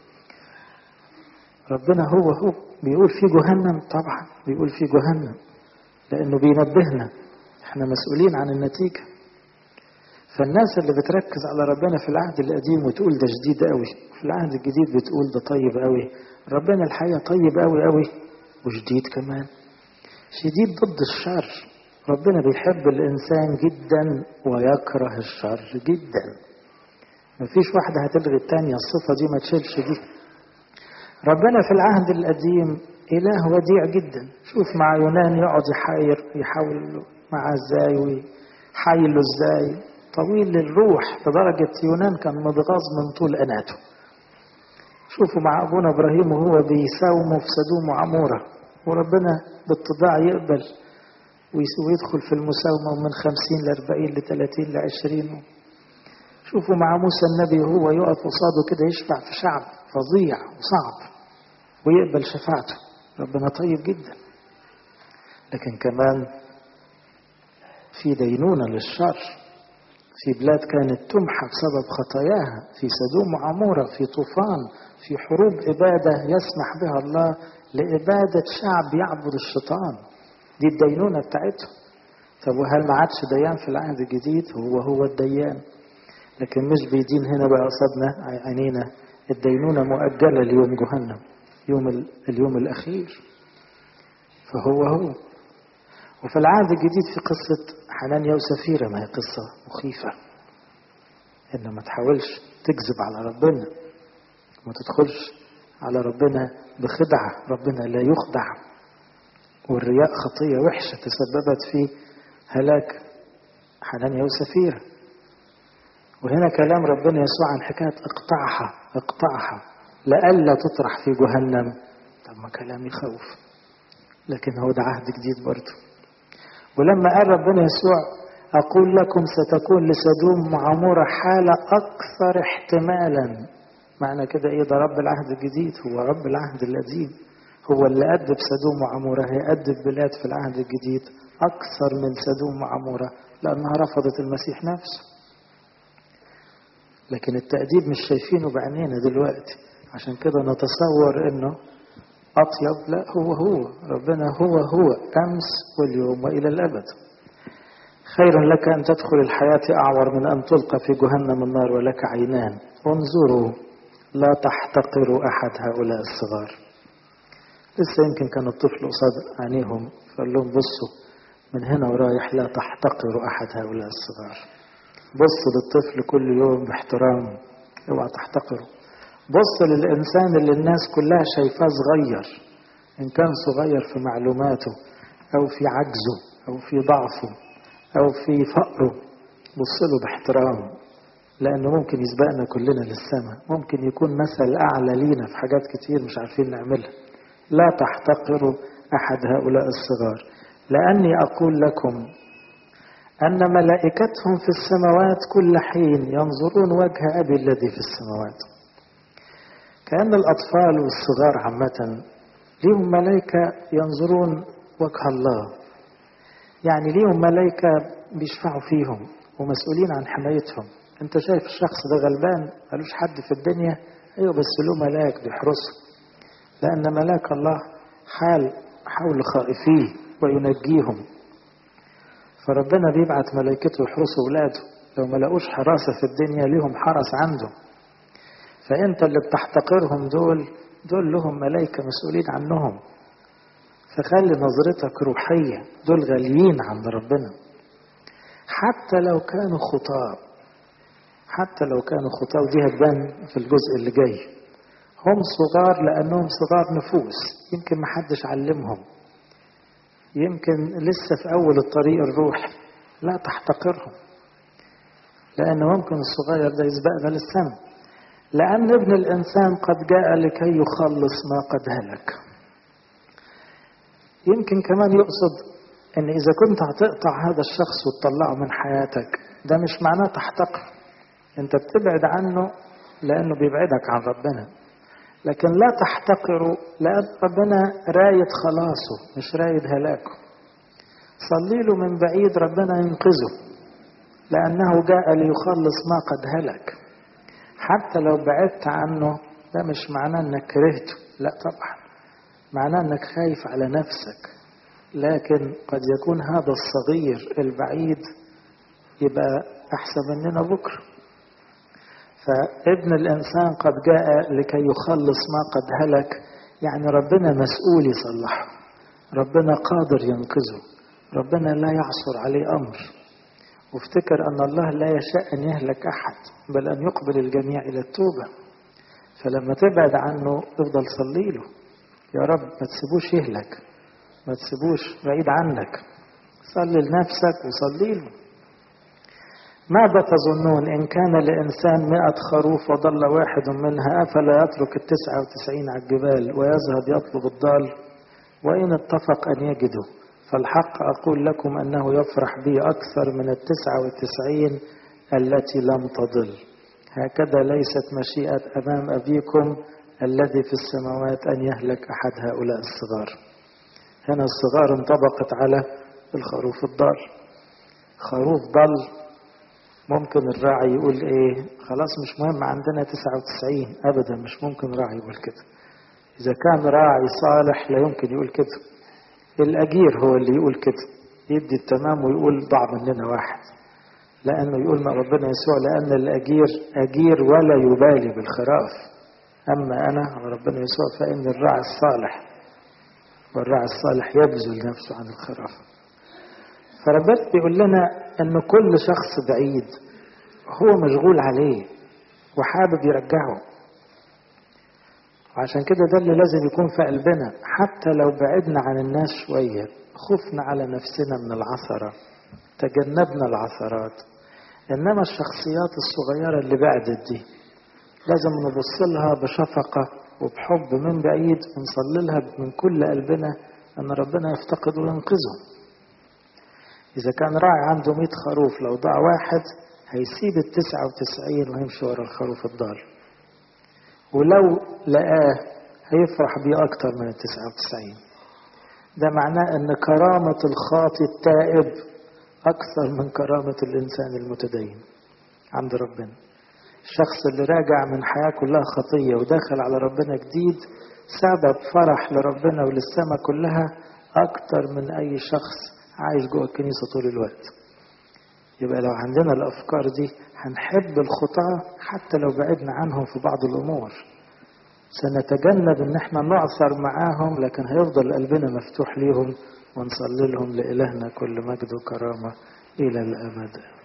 Speaker 1: ربنا هو هو بيقول في جهنم طبعا بيقول في جهنم لأنه بينبهنا احنا مسؤولين عن النتيجة فالناس اللي بتركز على ربنا في العهد القديم وتقول ده شديد قوي في العهد الجديد بتقول ده طيب قوي ربنا الحقيقة طيب قوي قوي وشديد كمان شديد ضد الشر ربنا بيحب الإنسان جدا ويكره الشر جدا مفيش واحدة هتلغي التانية الصفة دي ما تشيلش دي ربنا في العهد القديم إله وديع جدا شوف مع يونان يقعد يحاير يحاول معاه ازاي ويحايله ازاي طويل للروح لدرجة يونان كان متغاظ من طول أناته شوفوا مع أبونا إبراهيم وهو بيساومه في سدوم وعمورة وربنا بالطباع يقبل ويدخل في المساومة من خمسين لأربعين لثلاثين لعشرين شوفوا مع موسى النبي وهو يقف قصاده كده يشفع في شعب فظيع وصعب ويقبل شفاعته ربنا طيب جدا لكن كمان في دينونة للشر في بلاد كانت تمحى بسبب خطاياها في سدوم وعمورة في طوفان في حروب إبادة يسمح بها الله لإبادة شعب يعبد الشيطان دي الدينونة بتاعتهم طب وهل ما عادش ديان في العهد الجديد هو هو الديان لكن مش بيدين هنا بقى قصدنا عينينا الدينونة مؤجلة ليوم جهنم يوم اليوم الأخير فهو هو وفي العهد الجديد في قصة حنانيا وسفيرة ما هي قصة مخيفة إن ما تحاولش تكذب على ربنا ما تدخلش على ربنا بخدعة ربنا لا يخدع والرياء خطية وحشة تسببت في هلاك حنانيا وسفيرة وهنا كلام ربنا يسوع عن حكاية اقطعها اقطعها لئلا تطرح في جهنم طب ما كلام يخوف لكن هو ده عهد جديد برضه ولما قال ربنا يسوع أقول لكم ستكون لسدوم وعمورة حالة أكثر احتمالا معنى كده إيه ده رب العهد الجديد هو رب العهد القديم هو اللي أدب سدوم وعمورة هيأدب بلاد في العهد الجديد أكثر من سدوم وعمورة لأنها رفضت المسيح نفسه لكن التأديب مش شايفينه بعينينا دلوقتي عشان كده نتصور انه اطيب لا هو هو ربنا هو هو امس واليوم والى الابد خير لك ان تدخل الحياه اعور من ان تلقى في جهنم النار ولك عينان انظروا لا تحتقروا احد هؤلاء الصغار لسه يمكن كان الطفل قصاد عينيهم فقال لهم بصوا من هنا ورايح لا تحتقروا احد هؤلاء الصغار بص للطفل كل يوم باحترام اوعى تحتقره بص للإنسان اللي الناس كلها شايفاه صغير إن كان صغير في معلوماته أو في عجزه أو في ضعفه أو في فقره بص له باحترام لأنه ممكن يسبقنا كلنا للسماء ممكن يكون مثل أعلى لينا في حاجات كتير مش عارفين نعملها لا تحتقروا أحد هؤلاء الصغار لأني أقول لكم أن ملائكتهم في السماوات كل حين ينظرون وجه أبي الذي في السماوات كأن الأطفال والصغار عامة ليهم ملائكة ينظرون وجه الله يعني ليهم ملائكة بيشفعوا فيهم ومسؤولين عن حمايتهم انت شايف الشخص ده غلبان ملوش حد في الدنيا ايوه بس له ملاك بيحرسه لأن ملاك الله حال حول خائفيه وينجيهم فربنا بيبعت ملائكته يحرسوا ولاده لو ما لقوش حراسة في الدنيا ليهم حرس عنده فانت اللي بتحتقرهم دول دول لهم ملائكة مسؤولين عنهم فخلي نظرتك روحية دول غاليين عند ربنا حتى لو كانوا خطاة حتى لو كانوا خطاة ودي هتبان في الجزء اللي جاي هم صغار لأنهم صغار نفوس يمكن محدش علمهم يمكن لسه في أول الطريق الروح لا تحتقرهم لأن ممكن الصغير ده يسبقنا للسماء لأن ابن الإنسان قد جاء لكي يخلص ما قد هلك يمكن كمان يقصد ان اذا كنت هتقطع هذا الشخص وتطلعه من حياتك ده مش معناه تحتقر انت بتبعد عنه لانه بيبعدك عن ربنا لكن لا تحتقره لان ربنا رايد خلاصه مش رايد هلاكه صلي له من بعيد ربنا ينقذه لانه جاء ليخلص ما قد هلك حتى لو بعدت عنه ده مش معناه انك كرهته لا طبعا معناه انك خايف على نفسك لكن قد يكون هذا الصغير البعيد يبقى احسن مننا بكره فابن الانسان قد جاء لكي يخلص ما قد هلك يعني ربنا مسؤول يصلحه ربنا قادر ينقذه ربنا لا يعصر عليه امر وافتكر ان الله لا يشاء ان يهلك احد بل ان يقبل الجميع الى التوبه فلما تبعد عنه افضل صلي له يا رب ما تسيبوش يهلك ما تسيبوش بعيد عنك صلي لنفسك وصلي له ماذا تظنون إن كان لإنسان مئة خروف وضل واحد منها أفلا يترك التسعة وتسعين على الجبال ويذهب يطلب الضال وإن اتفق أن يجده فالحق أقول لكم أنه يفرح بي أكثر من التسعة والتسعين التي لم تضل هكذا ليست مشيئة أمام أبيكم الذي في السماوات أن يهلك أحد هؤلاء الصغار هنا الصغار انطبقت على الخروف الضال خروف ضل ممكن الراعي يقول ايه خلاص مش مهم عندنا 99 ابدا مش ممكن راعي يقول كده اذا كان راعي صالح لا يمكن يقول كده الاجير هو اللي يقول كده يدي التمام ويقول ضاع مننا واحد لانه يقول ما ربنا يسوع لان الاجير اجير ولا يبالي بالخراف اما انا على ربنا يسوع فان الراعي الصالح والراعي الصالح يبذل نفسه عن الخراف فربنا بيقول لنا ان كل شخص بعيد هو مشغول عليه وحابب يرجعه وعشان كده ده اللي لازم يكون في قلبنا حتى لو بعدنا عن الناس شوية خفنا على نفسنا من العثرة تجنبنا العثرات إنما الشخصيات الصغيرة اللي بعدت دي لازم نبص لها بشفقة وبحب من بعيد ونصلي لها من كل قلبنا أن ربنا يفتقد وينقذه إذا كان راعي عنده 100 خروف لو ضاع واحد هيسيب التسعة وتسعين ويمشي ورا الخروف الضال ولو لقاه هيفرح بيه أكتر من التسعة وتسعين ده معناه أن كرامة الخاطي التائب أكثر من كرامة الإنسان المتدين عند ربنا الشخص اللي راجع من حياة كلها خطية وداخل على ربنا جديد سبب فرح لربنا وللسماء كلها أكتر من أي شخص عايش جوه الكنيسة طول الوقت يبقى لو عندنا الأفكار دي هنحب الخطاة حتى لو بعدنا عنهم في بعض الأمور سنتجنب ان احنا نعثر معاهم لكن هيفضل قلبنا مفتوح ليهم ونصلي لهم لإلهنا كل مجد وكرامة إلى الأبد